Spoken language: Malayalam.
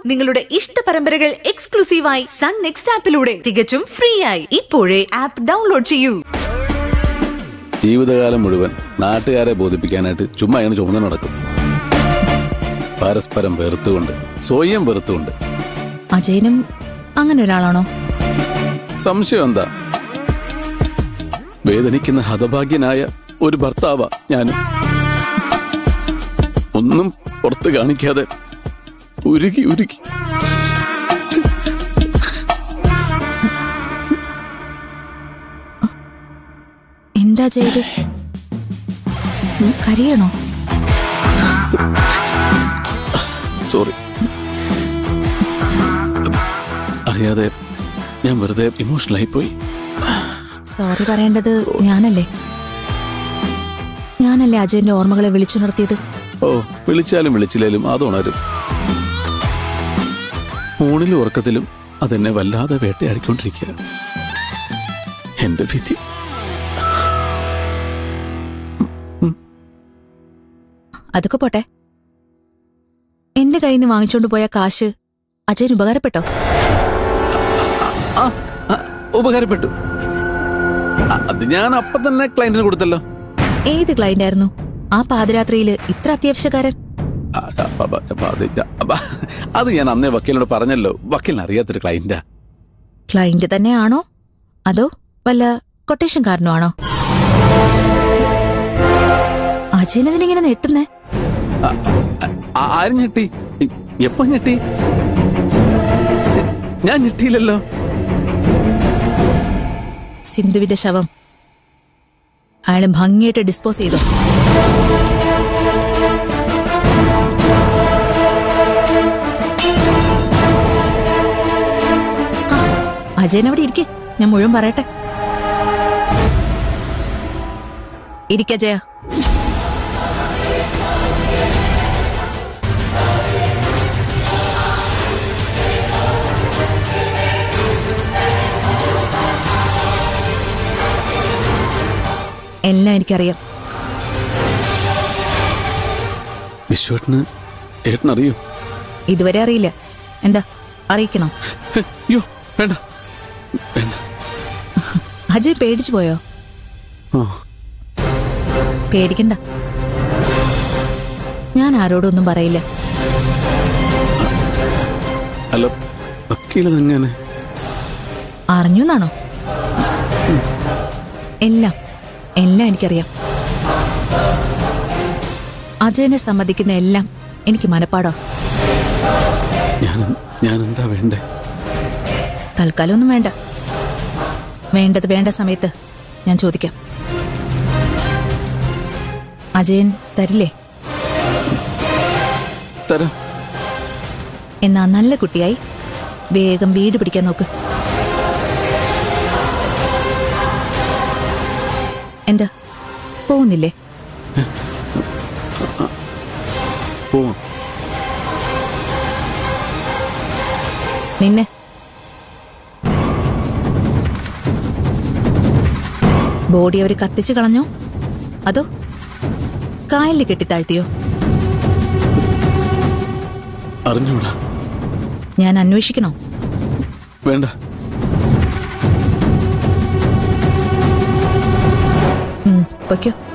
നിങ്ങളുടെ ഇഷ്ട പരമ്പരകൾ എക്സ്ക്ലൂസീവായി സൺ നെക്സ്റ്റ് ആപ്പിലൂടെ തികച്ചും ഫ്രീ ആയി ഇപ്പോഴേ ആപ്പ് ഡൗൺലോഡ് ചെയ്യൂ ജീവിതകാലം മുഴുവൻ നാട്ടുകാരെ ബോധിപ്പിക്കാനായിട്ട് ചുമ്മാ അങ്ങനെ ചുമന്ന് നടക്കും പരസ്പരം വെറുത്തുകൊണ്ട് സ്വയം വെറുത്തുകൊണ്ട് അജയനും അങ്ങനെ ഒരാളാണോ സംശയം എന്താ വേദനിക്കുന്ന ഹതഭാഗ്യനായ ഒരു ഭർത്താവാ ഞാനും ഒന്നും പുറത്ത് കാണിക്കാതെ ഉരുകി ഉരുകി എന്താ ചെയ്ത് ഉം, കരയണോ സോറി അറിയാതെ ഞാൻ വെറുതെ ഇമോഷണലായി പോയി സോറി പറയേണ്ടത് ഞാനല്ലേ ഞാനല്ലേ അജയന്റെ ഓർമ്മകളെ വിളിച്ചുണർത്തിയത് ഓ വിളിച്ചാലും വിളിച്ചില്ലേലും അത് ഉണരും ഊണിലും ഉറക്കത്തിലും അതെന്നെ വല്ലാതെ വേട്ടയാടിക്കൊണ്ടിരിക്കുക എന്റെ വിധി അതൊക്കെ പോട്ടെ എന്റെ കയ്യിൽ നിന്ന് വാങ്ങിച്ചോണ്ട് പോയ കാശ് അജയന് ഉപകാരപ്പെട്ടോ ആ, ആ, ഉപകാരപ്പെട്ടു അ- അത് ഞാൻ അപ്പൊ തന്നെ ക്ലയന്റിന് കൊടുത്തല്ലോ ഏത് ക്ലയന്റ് ആയിരുന്നു ആ പാതിരാത്രിയില് ഇത്ര അത്യാവശ്യക്കാരൻ ആ, അപ്പ- അപ്പ- അപ്പ അത് ഞാൻ- അപ്പ- അത് ഞാൻ അന്നേ വക്കീലിനോട് പറഞ്ഞല്ലോ വക്കീലിന് അറിയാത്തൊരു ക്ലയന്റാ ക്ലയന്റ് തന്നെയാണോ അതോ വല്ല കൊട്ടേഷൻകാരനോ ആണോ അജയൻ എന്തിനിങ്ങനെ നെട്ടുന്നേ ആ- ആ- ആരും ഞെട്ടി ഇ- എപ്പോ ഞെട്ടി ഞാൻ ഞെട്ടിയില്ലല്ലോ സിന്ധുവിന്റെ ശവം അയാള് ഭംഗിയായിട്ട് ഡിസ്പോസ് ചെയ്തു ആ, അജയൻ അവിടെ ഇരിക്കെ ഞാൻ മുഴുവൻ പറയട്ടെ ഇരിക്ക ജയ എല്ലാം എനിക്കറിയാം വിശ്വട്ടിന് ഏട്ടനറിയോ ഇതുവരെ അറിയില്ല എന്താ അറിയിക്കണോ അയ്യോ വേണ്ട വേണ്ട അജയ് പേടിച്ചു പോയോ ഓ പേടിക്കണ്ട ഞാൻ ആരോടൊന്നും പറയില്ല അല്ല വക്കീലതെങ്ങനെ അറിഞ്ഞു എന്നാണോ എല്ലാം എല്ലാം എനിക്കറിയാം അജയനെ സമ്മതിക്കുന്ന എല്ലാം എനിക്ക് മനപ്പാടോ ഞാൻ ഞാൻ എന്താ വേണ്ടേ തൽക്കാലം ഒന്നും വേണ്ട വേണ്ടത് വേണ്ട സമയത്ത് ഞാൻ ചോദിക്കാം അജയൻ തരില്ലേ തരാം എന്നാ നല്ല കുട്ടിയായി വേഗം വീട് പിടിക്കാൻ നോക്ക് എന്താ പോകുന്നില്ലേ പോവാം നിന്നെ ബോഡി അവർ കത്തിച്ചു കളഞ്ഞോ അതോ കായലിൽ കെട്ടിത്താഴ്ത്തിയോ അറിഞ്ഞൂടാ ഞാൻ അന്വേഷിക്കണോ വേണ്ട ഉം, പൊയ്ക്കോ